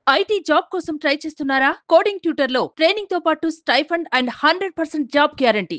IT job కోసం try చేస్తున్నారా coding tutor లో ట్రైనింగ్ తో పాటు stipend and hundred percent job guarantee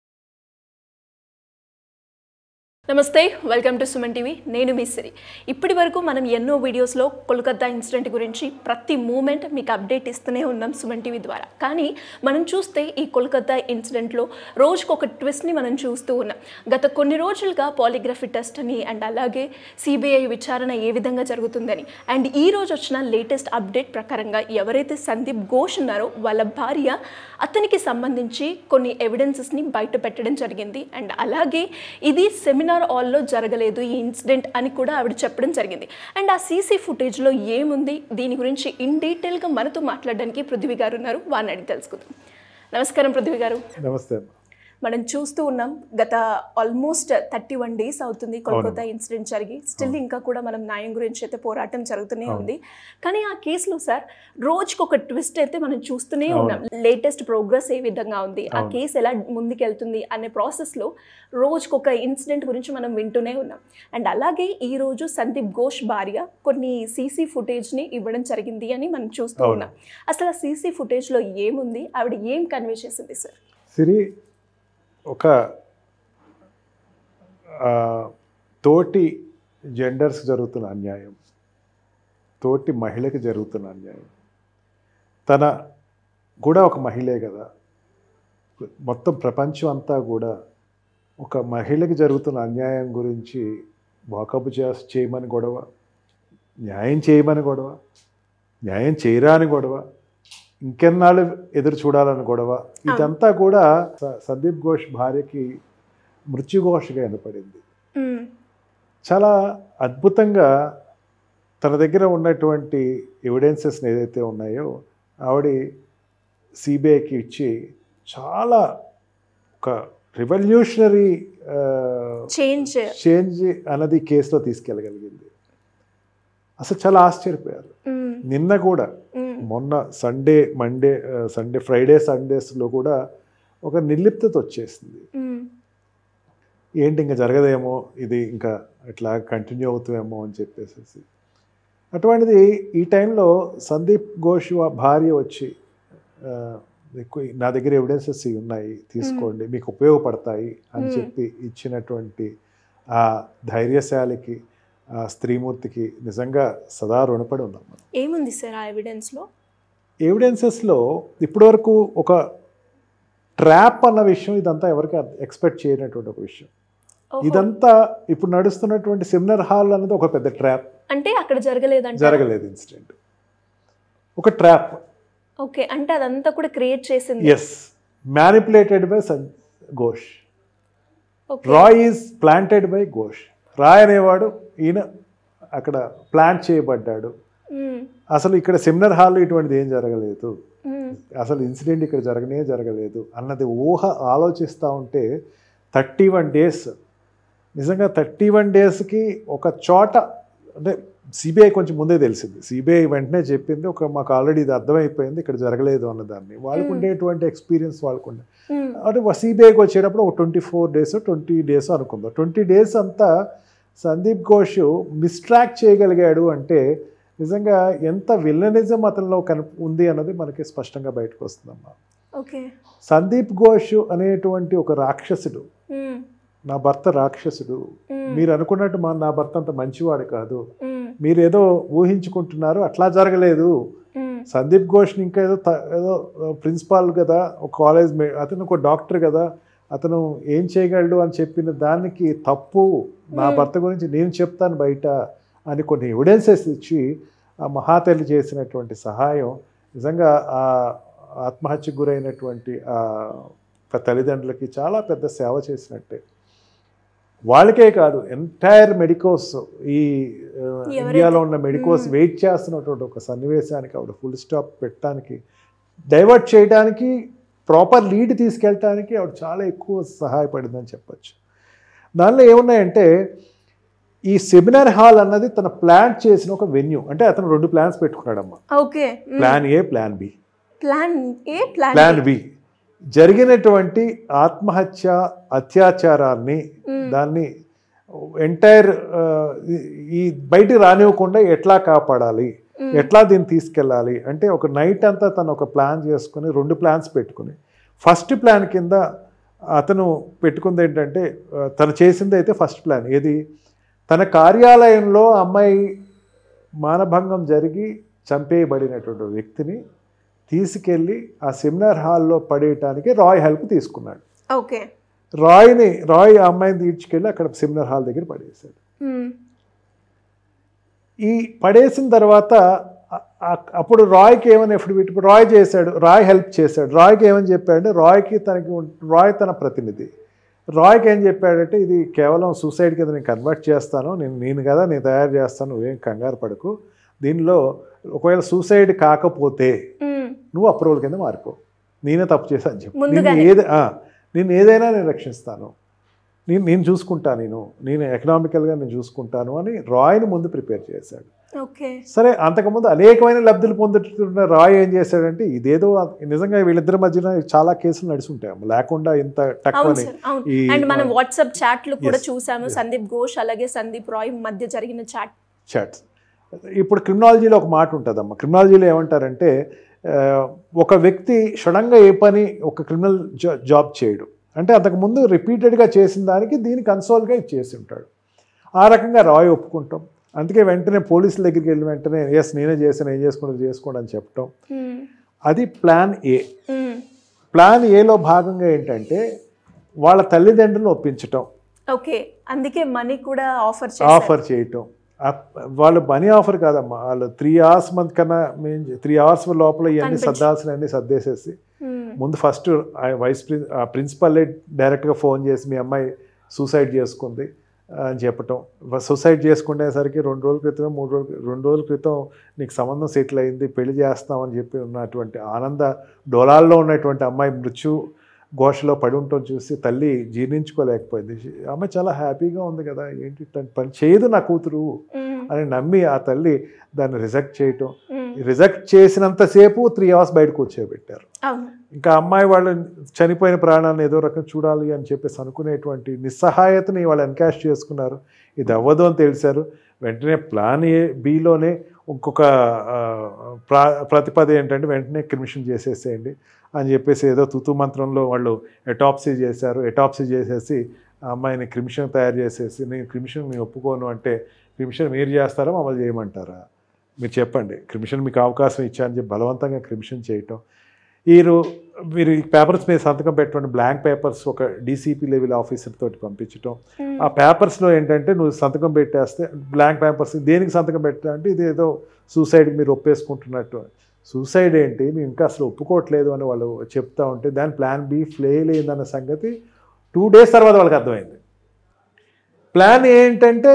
నమస్తే వెల్కమ్ టు సుమన్ టీవీ నేను మీ సిరి ఇప్పటి వరకు మనం ఎన్నో వీడియోస్లో కోల్కతా ఇన్సిడెంట్ గురించి ప్రతి మూమెంట్ మీకు అప్డేట్ ఇస్తూనే ఉన్నాం సుమన్ టీవీ ద్వారా కానీ మనం చూస్తే ఈ కోల్కతా ఇన్సిడెంట్లో రోజుకు ఒక ట్విస్ట్ని మనం చూస్తూ ఉన్నాం గత కొన్ని రోజులుగా పాలిగ్రఫీ టెస్ట్ అని అండ్ అలాగే సిబిఐ విచారణ ఏ విధంగా జరుగుతుందని అండ్ ఈ రోజు వచ్చిన లేటెస్ట్ అప్డేట్ ప్రకారంగా ఎవరైతే సందీప్ ఘోష్ ఉన్నారో వాళ్ళ భార్య అతనికి సంబంధించి కొన్ని ఎవిడెన్సెస్ని బయట పెట్టడం జరిగింది అండ్ అలాగే ఇది సెమినార్ హాల్లో జరగలేదు ఈ ఇన్సిడెంట్ అని కూడా ఆవిడ చెప్పడం జరిగింది అండ్ ఆ సీసీ ఫుటేజ్లో ఏముంది దీని గురించి ఇన్ డీటెయిల్గా మనతో మాట్లాడడానికి పృథ్వీ గారు ఉన్నారు వారిని అడిగి తెలుసుకుందాం నమస్కారం పృథ్వీ గారు నమస్తే అమ్మా మనం చూస్తూ ఉన్నాం గత ఆల్మోస్ట్ థర్టీ వన్ డేస్ అవుతుంది కోల్కతా ఇన్సిడెంట్ జరిగి స్టిల్ ఇంకా కూడా మనం న్యాయం గురించి అయితే పోరాటం జరుగుతూనే ఉంది కానీ ఆ కేసులో సార్ రోజుకి ఒక ట్విస్ట్ అయితే మనం చూస్తూనే ఉన్నాం లేటెస్ట్ ప్రోగ్రెస్ ఏ విధంగా ఉంది ఆ కేసు ఎలా ముందుకెళ్తుంది అనే ప్రాసెస్లో రోజుకి ఒక ఇన్సిడెంట్ గురించి మనం వింటూనే ఉన్నాం అండ్ అలాగే ఈ రోజు సందీప్ ఘోష్ భార్య కొన్ని సీసీ ఫుటేజ్ని ఇవ్వడం జరిగింది అని మనం చూస్తూ అవును. ఉన్నాం అసలు ఆ సీసీ ఫుటేజ్లో ఏముంది ఆవిడ ఏం కన్వే చేసింది సార్ సిరి ఒక ఆ, తోటి జెండర్స్ జరుగుతున్న అన్యాయం తోటి మహిళకి జరుగుతున్న అన్యాయం తన కూడా ఒక మహిళే కదా మొత్తం ప్రపంచం అంతా కూడా ఒక మహిళకి జరుగుతున్న అన్యాయం గురించి వాకపు చేస్ చేయమని గొడవ న్యాయం చేయమని గొడవ న్యాయం చేయరాని గొడవ ఇంకెన్నాళ్ళు ఎదురు చూడాలని గొడవ ఇదంతా కూడా స- సందీప్ ఘోష్ భార్యకి మృత్యుఘోషగా వినపడింది మ్మ్. చాలా అద్భుతంగా తన దగ్గర ఉన్నటువంటి ఎవిడెన్సెస్ ఏదైతే ఉన్నాయో ఆవిడ సిబిఐకి ఇచ్చి చాలా ఒక రివల్యూషనరీ చేంజ్ చేంజ్ అన్నది కేసులో తీసుకెళ్ళగలిగింది అసలు చాలా ఆశ్చర్యపోయారు మ్మ్. నిన్న కూడా మ్మ్. మొన్న సండే మండే ఆ, సండే ఫ్రైడే సండేస్లో కూడా ఒక నిర్లిప్తత వచ్చేసింది మ్మ్. ఏంటి ఇంకా జరగదేమో ఇది ఇంకా ఇట్లా కంటిన్యూ అవుతుందేమో అని చెప్పేసి అటువంటిది ఈ టైంలో సందీప్ ఘోష్ వా- భార్య వచ్చి ఆ, ఎక్కువ నా దగ్గర ఎవిడెన్సెస్ ఇవి ఉన్నాయి తీసుకోండి మీకు ఉపయోగపడతాయి అని మ్మ్. చెప్పి ఇచ్చినటువంటి ఆ ధైర్యశాలికి ఆ స్త్రీమూర్తికి నిజంగా సదా రుణపడి ఉన్నాం మనం ఏముంది సార్ ఆ ఎవిడెన్స్ లో ఎవిడెన్సెస్లో ఇప్పటివరకు ఒక ట్రాప్ అన్న విషయం ఇదంతా ఎవరికి ఎక్స్పెక్ట్ చేయనటువంటి ఒక విషయం ఓహో. ఇదంతా ఇప్పుడు నడుస్తున్నటువంటి సెమినార్ హాల్ అన్నది ఒక పెద్ద ట్రాప్ అంటే అక్కడ జరగలేదంట జరగలేదు ఇన్సిడెంట్ ఒక ట్రాప్ ఓకే అంటే అదంతా కూడా క్రియేట్ చేసింది ఎస్ మ్యానిపులేటెడ్ బై సన్ Ghosh okay Roy is planted by Ghosh Roy అనేవాడు ఈయన అక్కడ ప్లాంట్ చేయబడ్డాడు మ్మ్. అసలు ఇక్కడ సెమినార్ హాల్లో ఇటువంటిది ఏం జరగలేదు మ్మ్. అసలు ఇన్సిడెంట్ ఇక్కడ జరగనే జరగలేదు అన్నది ఊహ ఆలోచిస్తూ ఉంటే థర్టీ వన్ డేస్ నిజంగా థర్టీ వన్ డేస్కి ఒక చోట అంటే సిబిఐ కొంచెం ముందే తెలిసింది సిబిఐ వెంటనే చెప్పింది ఒక మాకు ఆల్రెడీ ఇది అర్థమైపోయింది ఇక్కడ జరగలేదు అన్నదాన్ని వాళ్ళకు ఉండేటువంటి ఎక్స్పీరియన్స్ వాళ్ళకు ఉండే మ్మ్. అంటే సిబిఐకి వచ్చేటప్పుడు ఒక twenty four days twenty days అనుకుందాం ట్వంటీ డేస్ అంతా సందీప్ ఘోష్ మిస్ట్రాక్ట్ చేయగలిగాడు అంటే నిజంగా ఎంత విల్లనిజం అతనిలో కన ఉంది అన్నది మనకి స్పష్టంగా బయటకు వస్తుందమ్మా ఓకే సందీప్ ఘోష్ అనేటువంటి ఒక రాక్షసుడు మ్మ్. నా భర్త రాక్షసుడు మ్మ్. మీరు అనుకున్నట్టు మా నా భర్త అంత మంచివాడు కాదు మ్మ్. మీరు ఏదో ఊహించుకుంటున్నారు అట్లా జరగలేదు మ్మ్. సందీప్ ఘోష్ని ఇంకా ఏదో త- ఏదో ప్రిన్సిపాల్ కదా ఒక కాలేజ్ మే అతను ఒక డాక్టర్ కదా అతను ఏం చేయగలడు అని చెప్పిన దానికి తప్పు నా Hmm. భర్త గురించి నేను చెప్తాను బయట అని కొన్ని ఎవిడెన్సెస్ ఇచ్చి ఆ మహాతల్లి చేసినటువంటి సహాయం నిజంగా ఆ ఆత్మహత్యకు గురైనటువంటి ఆ ఒక తల్లిదండ్రులకి చాలా పెద్ద సేవ చేసినట్టే వాళ్ళకే కాదు ఎంటైర్ మెడికోస్ ఈ ఆ, ఎవరైతే- ఇండియాలో ఉన్న మెడికోస్ Hmm. వెయిట్ చేస్తున్నటువంటి ఒక సన్నివేశానికి ఆవిడ ఫుల్ స్టాప్ పెట్టడానికి డైవర్ట్ చేయడానికి ప్రాపర్ లీడ్ తీసుకెళ్ళటానికి ఆవిడ చాలా ఎక్కువ సహాయపడిందని చెప్పొచ్చు దానిలో ఏమున్నాయంటే ఈ సెమినార్ హాల్ అన్నది తన ప్లాన్ చేసిన ఒక వెన్యూ అంటే అతను రెండు ప్లాన్స్ పెట్టుకున్నాడమ్మా ఓకే మ్మ్. Plan A plan B plan A plan plan B జరిగినటువంటి ఆత్మహత్య అత్యాచారాన్ని మ్మ్. దాన్ని ఎంటైర్ ఈ బయటికి రానివ్వకుండా ఎట్లా కాపాడాలి ఎట్లా దీన్ని తీసుకెళ్ళాలి అంటే ఒక నైట్ అంతా తను ఒక ప్లాన్ చేసుకుని రెండు ప్లాన్స్ పెట్టుకుని ఫస్ట్ ప్లాన్ కింద అతను పెట్టుకుంది ఏంటంటే ఆ, తను చేసింది అయితే ఫస్ట్ ప్లాన్ ఏది తన కార్యాలయంలో అమ్మాయి మానభంగం జరిగి చంపేయబడినటువంటి వ్యక్తిని తీసుకెళ్ళి ఆ సెమినార్ హాల్లో పడేయటానికి రాయ్ హెల్ప్ తీసుకున్నాడు ఓకే రాయ్ని రాయ్ ఆ అమ్మాయిని తీసుకెళ్ళి అక్కడ సెమినార్ హాల్ దగ్గర పడేశాడు ఈ పడేసిన తర్వాత అ- అ- అప్పుడు రాయ్కి ఏమని ఎఫిడవిట్ ఇప్పుడు రాయ్ చేశాడు రాయ్ హెల్ప్ చేశాడు రాయ్కి ఏమని చెప్పాడంటే రాయ్కి తనకి ఉం- రాయ్ తన ప్రతినిధి రాయ్కి ఏం చెప్పాడంటే ఇది కేవలం సూసైడ్ కింద నేను కన్వర్ట్ చేస్తాను నేను నేను కదా నేను తయారు చేస్తాను నువ్వేం కంగారు పడకు దీనిలో ఒకవేళ సూసైడ్ కాకపోతే నువ్వు అప్రూవల్ కింద మారుకో నేనే తప్పు చేశాను చెప్పు నేను ముందుగానే. ఏది ఆ, నేను ఏదైనా నేను రక్షిస్తాను నేను నేను చూసుకుంటా నేను నేను ఎకనామికల్గా నేను చూసుకుంటాను అని రాయ్ని ముందు ప్రిపేర్ చేశాడు ఓకే సరే అంతకుముందు అనేకమైన లబ్ధులు పొందుతున్న రాయ్ ఏం చేశాడంటే ఇదేదో నిజంగా వీళ్ళిద్దరి మధ్యన చాలా కేసులు నడిచి ఉంటాయి లేకుండా ఇంత అవును తక్కువని సార్ అవును ఈ అండ్ మనం వాట్సాప్ చాట్లు కూడా Yes. చూసాము Yes. సందీప్ ఘోష్ అలాగే సందీప్ రాయ్ మధ్య జరిగిన చాట్ చాట్స్ ఇప్పుడు క్రిమినాలజీలో ఒక మాట ఉంటుందమ్మా క్రిమినాలజీలో ఏమంటారంటే ఆ, ఒక వ్యక్తి సడన్గా ఏ పని ఒక క్రిమినల్ జా- జాబ్ చేయడు అంటే అంతకుముందు రిపీటెడ్గా చేసిన దానికి దీన్ని కన్సోల్గా చేసి ఉంటాడు ఆ రకంగా రాయ్ ఒప్పుకుంటాం అందుకే వెంటనే పోలీసుల దగ్గరికి వెళ్ళి వెంటనే ఎస్ నేనే చేశాను ఏం చేసుకుంటే చేసుకోండి అని చెప్పటం అది ప్లాన్ ఏ ప్లాన్ ఏలో భాగంగా ఏంటంటే వాళ్ళ తల్లిదండ్రులను ఒప్పించటం ఓకే అందుకే మనీ కూడా ఆఫర్ చేశారు ఆఫర్ చేయటం ఆ- వాళ్ళు మనీ ఆఫర్ కాదమ్మా వాళ్ళు త్రీ అవర్స్ మంత్ కన్నా మేము త్రీ అవర్స్ లోపల ఇవన్నీ కనిపించి. సర్దాల్సిన అన్ని సర్దేసేసి మ్మ్. ముందు ఫస్ట్ వైస్ ప్రిన్ ప్రిన్సిపల్ డైరెక్ట్గా ఫోన్ చేసి మీ అమ్మాయి సూసైడ్ చేసుకుంది అని చెప్పటం సూసైడ్ చేసుకునేసరికి రెండు రోజుల క్రితం మూడు రోజుల రెండు రోజుల క్రితం నీకు సంబంధం సెటిల్ అయింది పెళ్లి చేస్తామని చెప్పి ఉన్నటువంటి ఆనంద డోలాల్లో ఉన్నటువంటి అమ్మాయి మృత్యు ఘోషలో పడి ఉండటం చూసి తల్లి జీర్ణించుకోలేకపోయింది అమ్మాయి చాలా హ్యాపీగా ఉంది కదా ఏంటి తను పని చేయదు నా కూతురు మ్మ్. అని నమ్మి ఆ తల్లి దాన్ని రిజెక్ట్ చేయటం మ్మ్. రిజెక్ట్ చేసినంతసేపు త్రీ అవర్స్ బయటకు వచ్చేయబెట్టారు అవును ఇంకా అమ్మాయి వాళ్ళు చనిపోయిన ప్రాణాలను ఏదో రకం చూడాలి అని చెప్పేసి అనుకునేటువంటి నిస్సహాయతని వాళ్ళు ఎన్కాష్ చేసుకున్నారు ఇది అవ్వదు అని తెలిసారు వెంటనే ప్లాన్ ఏ బిలోనే ఇంకొక ఆ, ప్రా ప్రతిపద ఏంటంటే వెంటనే క్రిమిషన్ చేసేసేయండి అని చెప్పేసి ఏదో తుతు మంత్రంలో వాళ్ళు ఎటాప్సీ చేశారు ఎటాప్సీ చేసేసి ఆ అమ్మాయిని క్రిమిషన్ తయారు చేసేసి నేను క్రిమిషన్ నేను ఒప్పుకోను అంటే క్రిమిషన్ మీరు చేస్తారా మమ్మల్ని చేయమంటారా మీరు చెప్పండి క్రిమిషన్ మీకు అవకాశం ఇచ్చారని చెప్పి బలవంతంగా క్రిమిషన్ చేయటం వీరు మీరు ఈ పేపర్స్ మీద సంతకం పెట్టండి బ్లాంక్ పేపర్స్ ఒక డీసీపీ లెవెల్ ఆఫీసర్ తోటి పంపించటం మ్మ్. ఆ పేపర్స్లో ఏంటంటే నువ్వు సంతకం పెట్టేస్తే బ్లాంక్ పేపర్స్ దేనికి సంతకం పెట్టా అంటే ఇది ఏదో సూసైడ్కి మీరు ఒప్పేసుకుంటున్నట్టు సూసైడ్ ఏంటి మేము ఇంకా అసలు ఒప్పుకోవట్లేదు అని వాళ్ళు చెప్తా ఉంటే దాని ప్లాన్ బి ఫెయిల్ అయిందన్న సంగతి టూ డేస్ తర్వాత వాళ్ళకి అర్థమైంది ప్లాన్ ఏంటంటే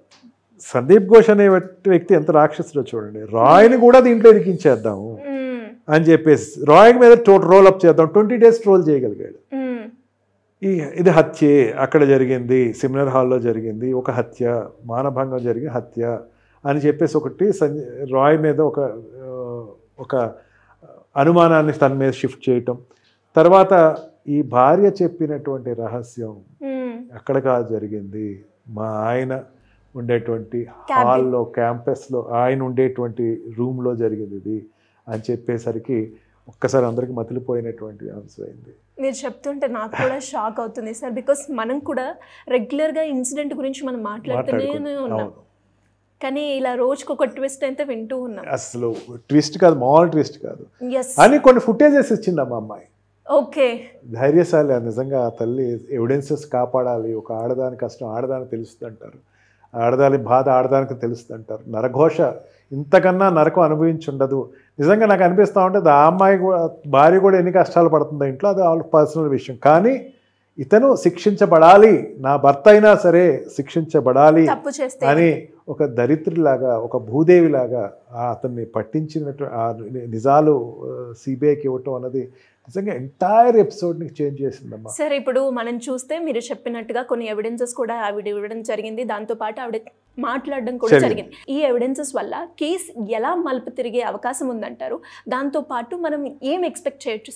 సందీప్ ఘోష్ అనే వ్యక్తి- వ్యక్తి ఎంత రాక్షసుడో చూడండి రాయ్ని కూడా దీంట్లో ఇరికించేద్దాము మ్మ్. అని చెప్పేసి రాయ్ మీద టోటల్ రోల్ అప్ చేద్దాం ట్వంటీ డేస్ ట్రోల్ చేయగలిగాడు మ్మ్. ఈ ఇది హత్యే అక్కడ జరిగింది సెమినార్ హాల్లో జరిగింది ఒక హత్య మానభంగం జరిగిన హత్య అని చెప్పేసి ఒకటి సంజయ్ రాయ్ మీద ఒక ఆ, ఒక అనుమానాన్ని తన మీద షిఫ్ట్ చేయటం తర్వాత ఈ భార్య చెప్పినటువంటి రహస్యం మ్మ్. అక్కడ కాదు జరిగింది మా ఆయన ఉండేటువంటి Cabin. హాల్లో క్యాంపస్లో ఆయన ఉండేటువంటి రూమ్లో జరిగింది ఇది అని చెప్పేసరికి ఒక్కసారి అందరికి మతిలిపోయినటువంటి అంశం అయింది మీరు చెప్తుంటే నాకు కూడా షాక్ అవుతుంది సార్ బికాస్ మనం కూడా రెగ్యులర్ గా ఇన్సిడెంట్ గురించి మనం మాట్లాడుతూనే మాట్లాడుకుంటున్నాం. ఉన్నాం అవును కానీ ఇలా రోజుకి ఒక ట్విస్ట్ అయితే వింటూ ఉన్నాం అసలు ట్విస్ట్ కాదు మామూలు ట్విస్ట్ కాదు ఎస్ అని కొన్ని ఫుటేజెస్ ఇచ్చింది అమ్మ అమ్మాయి ఓకే ధైర్యశాలి ఆ నిజంగా ఆ తల్లి ఎవిడెన్సెస్ కాపాడాలి ఒక ఆడదాని కష్టం ఆడదానికి తెలుస్తుంది అంటారు ఆడదాని బాధ ఆడదానికి తెలుస్తుంది అంటారు నరఘోష ఇంతకన్నా నరకం అనుభవించుండదు నిజంగా నాకు అనిపిస్తూ ఉంటుంది ఆ అమ్మాయి కూడా భార్య కూడా ఎన్ని కష్టాలు పడుతుందో ఇంట్లో అది వాళ్ళ పర్సనల్ విషయం కానీ ఇతను శిక్షించబడాలి నా భర్త అయినా సరే శిక్షించబడాలి తప్పు చేస్తే అని ఒక దరిద్రులాగా ఒక భూదేవిలాగా ఆ అతన్ని పట్టించినట్టు ఆ ని- నిజాలు సిబిఐకి ఇవ్వటం అన్నది నిజంగా ఎంటైర్ ఎపిసోడ్ని చేంజ్ చేసిందమ్మా సరే ఇప్పుడు మనం చూస్తే మీరు చెప్పినట్టుగా కొన్ని ఎవిడెన్సెస్ కూడా ఆవిడ ఇవ్వడం జరిగింది దాంతో పాటు ఆవిడ మాట్లాడడం కూడా జరిగింది. జరిగింది ఈ ఎవిడెన్సెస్ వల్ల కేసు ఎలా మలుపు తిరిగే అవకాశం ఉందంటారు దాంతో పాటు మనం ఏం ఎక్స్పెక్ట్ చేయొచ్చు సార్ ఇప్పుడు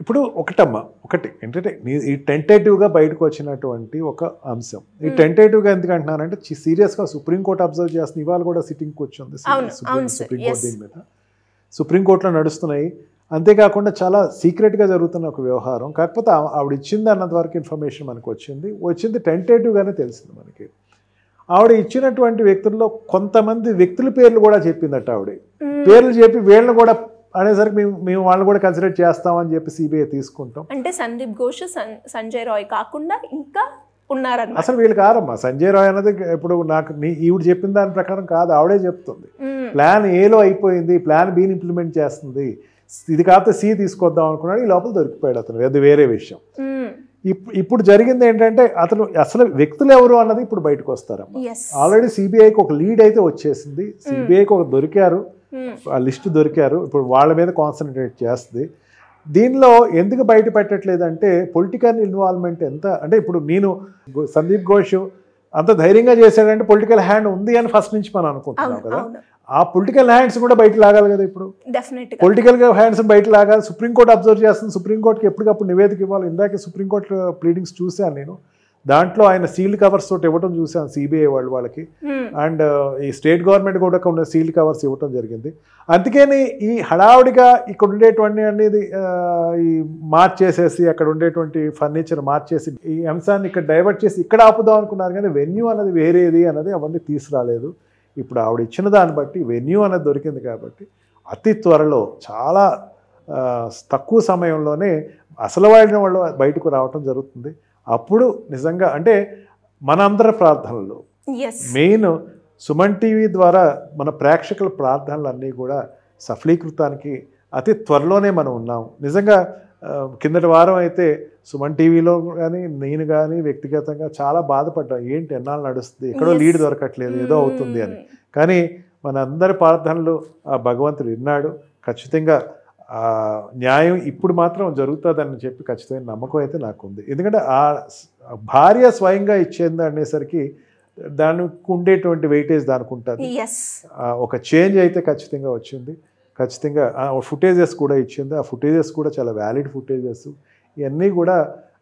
ఇప్పుడు ఒకటమ్మా ఒకటి ఏంటంటే నీ- ఈ టెంటేటివ్గా బయటకు వచ్చినటువంటి ఒక అంశం ఈ Hmm. టెంటేటివ్గా ఎందుకు అంటున్నానంటే చి- సీరియస్గా సుప్రీంకోర్టు అబ్జర్వ్ చేస్తుంది ఇవాళ కూడా సిట్టింగ్ కూర్చుంది అవును, అవును సార్, సుప్రీంకోర్టు yes. దీని మీద సుప్రీంకోర్టులో నడుస్తున్నాయి అంతేకాకుండా చాలా సీక్రెట్గా జరుగుతున్న ఒక వ్యవహారం కాకపోతే ఆ- ఆవిడ ఇచ్చింది అన్నంత వరకు ఇన్ఫర్మేషన్ మనకు వచ్చింది వచ్చింది టెంటేటివ్గానే తెలిసింది మనకి ఆవిడ ఇచ్చినటువంటి వ్యక్తుల్లో కొంతమంది వ్యక్తుల పేర్లు కూడా చెప్పిందట ఆవిడ మ్మ్. పేర్లు చెప్పి వీళ్ళని కూడా అనేసరికి మేము మేము వాళ్ళని కూడా కన్సిడర్ చేస్తామని చెప్పి సిబిఐ తీసుకుంటాం అంటే సందీప్ ఘోష్ సన్- సంజయ్ రాయ్ కాకుండా ఇంకా ఉన్నారన్నమాట అసలు వీళ్ళు కాదమ్మా సంజయ్ రాయ్ అన్నది ఇప్పుడు నాకు నీ ఈవిడ చెప్పిన దాని ప్రకారం కాదు ఆవిడే చెప్తుంది మ్మ్. ప్లాన్ ఏలో అయిపోయింది ప్లాన్ బీని ఇంప్లిమెంట్ చేస్తుంది ఇది కాకపోతే సి తీసుకొద్దాం అనుకున్నాడు ఈ లోపల దొరికిపోయాడు అతను అది వేరే విషయం మ్మ్. ఇప్- ఇప్పుడు జరిగింది ఏంటంటే అతను అసలు వ్యక్తులు ఎవరు అన్నది ఇప్పుడు బయటకు వస్తారమ్మా ఎస్ ఆల్రెడీ సిబిఐకి ఒక లీడ్ అయితే వచ్చేసింది సిబిఐకి ఒక దొరికారు మ్మ్. ఆ లిస్ట్ దొరికారు ఇప్పుడు వాళ్ళ మీద కాన్సన్ట్రేట్ చేస్తుంది దీనిలో ఎందుకు బయట పెట్టట్లేదంటే పొలిటికల్ ఇన్వాల్వ్మెంట్ ఎంత అంటే ఇప్పుడు నేను గు- సందీప్ ఘోష్ అంత ధైర్యంగా చేశాడంటే పొలిటికల్ హ్యాండ్ ఉంది అని ఫస్ట్ నుంచి మనం అనుకుంటున్నాం అవును కదా అవును ఆ పొలిటికల్ హ్యాండ్స్ కూడా బయట లాగాలి కదా ఇప్పుడు డెఫినెట్ గా పొలిటికల్ హ్యాండ్స్ బయట లాగాలి సుప్రీంకోర్టు అబ్జర్వ్ చేస్తుంది సుప్రీంకోర్టుకి ఎప్పటికప్పుడు నివేదిక ఇవ్వాలి ఇందాక సుప్రీంకోర్టు ప్లీడింగ్స్ చూశాను నేను దాంట్లో ఆయన సీల్డ్ కవర్స్ తోటి ఇవ్వడం చూశాను సిబిఐ వాళ్ళు వాళ్ళకి మ్మ్. అండ్ ఈ స్టేట్ గవర్నమెంట్ కూడా కొన్ని సీల్డ్ కవర్స్ ఇవ్వటం జరిగింది అందుకని ఈ హడావుడిగా ఇక్కడ ఉండేటువంటి అనేది ఆ, ఈ మార్చేసేసి అక్కడ ఉండేటువంటి ఫర్నిచర్ మార్చేసి ఈ అంశాన్ని ఇక్కడ డైవర్ట్ చేసి ఇక్కడ ఆపుదాం అనుకున్నారు కానీ వెన్యూ అన్నది వేరేది అన్నది అవన్నీ తీసుకురాలేదు ఇప్పుడు ఆవిడ ఇచ్చిన దాన్ని బట్టి వెన్యూ అనేది దొరికింది కాబట్టి అతి త్వరలో చాలా ఆ, తక్కువ సమయంలోనే అసలు వాడిన వాళ్ళు బయటకు రావటం జరుగుతుంది అప్పుడు నిజంగా అంటే మనందరి ప్రార్థనలు ఎస్ మెయిన్ సుమన్ టీవీ ద్వారా మన ప్రేక్షకుల ప్రార్థనలు అన్నీ కూడా సఫలీకృతానికి అతి త్వరలోనే మనం ఉన్నాం నిజంగా ఆ, కిందటి వారం అయితే సుమన్ టీవీలో కానీ నేను కానీ వ్యక్తిగతంగా చాలా బాధపడ్డాం ఏంటి ఎన్నాళ్ళు నడుస్తుంది ఎక్కడో Yes. లీడ్ దొరకట్లేదు ఏదో అవుతుంది అని కానీ మన అందరి ప్రార్థనలు ఆ భగవంతుడు విన్నాడు ఖచ్చితంగా ఆ న్యాయం ఇప్పుడు మాత్రం జరుగుతుందని చెప్పి ఖచ్చితమైన నమ్మకం అయితే నాకు ఉంది ఎందుకంటే ఆ స్- భార్య స్వయంగా ఇచ్చేది అనేసరికి దానికి ఉండేటువంటి వెయిటేజ్ దానికి ఉంటుంది ఎస్ ఆ, ఒక చేంజ్ అయితే ఖచ్చితంగా వచ్చింది ఖచ్చితంగా ఫుటేజెస్ కూడా ఇచ్చింది ఆ ఫుటేజెస్ కూడా చాలా వ్యాలిడ్ ఫుటేజెస్ ఇవన్నీ కూడా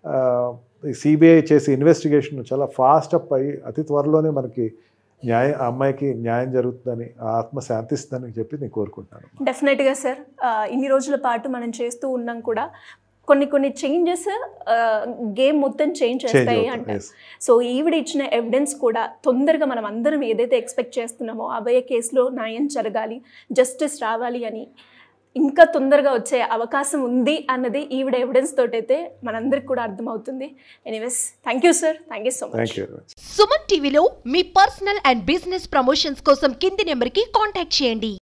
సిబిఐ చేసే ఇన్వెస్టిగేషన్ చాలా ఫాస్ట్ అప్ అయ్యి అతి త్వరలోనే మనకి న్యాయం ఆ అమ్మాయికి న్యాయం జరుగుతుందని ఆ ఆత్మ శాంతిస్తుందని చెప్పి నేను కోరుకుంటున్నాను డెఫినెట్గా సార్ ఇన్ని రోజుల పాటు మనం చేస్తూ ఉన్నాం కూడా కొన్ని కొన్ని చేంజెస్ గేమ్ మొత్తం చేంజ్ చేంజ్ చేస్తాయి అవుతుంది అంటారు Yes. సో ఈవిడ ఇచ్చిన ఎవిడెన్స్ కూడా తొందరగా మనం అందరం ఏదైతే ఎక్స్పెక్ట్ చేస్తున్నామో అభయ కేసులో న్యాయం జరగాలి జస్టిస్ రావాలి అని ఇంకా తొందరగా వచ్చే అవకాశం ఉంది అన్నది ఈవిడ ఎవిడెన్స్ తోటైతే మనందరికి కూడా అర్థమవుతుంది anyways thank you sir thank you so much thank you very much Suman టీవీలో మీ పర్సనల్ అండ్ బిజినెస్ ప్రమోషన్స్ కోసం కింది నెంబర్కి కాంటాక్ట్ చేయండి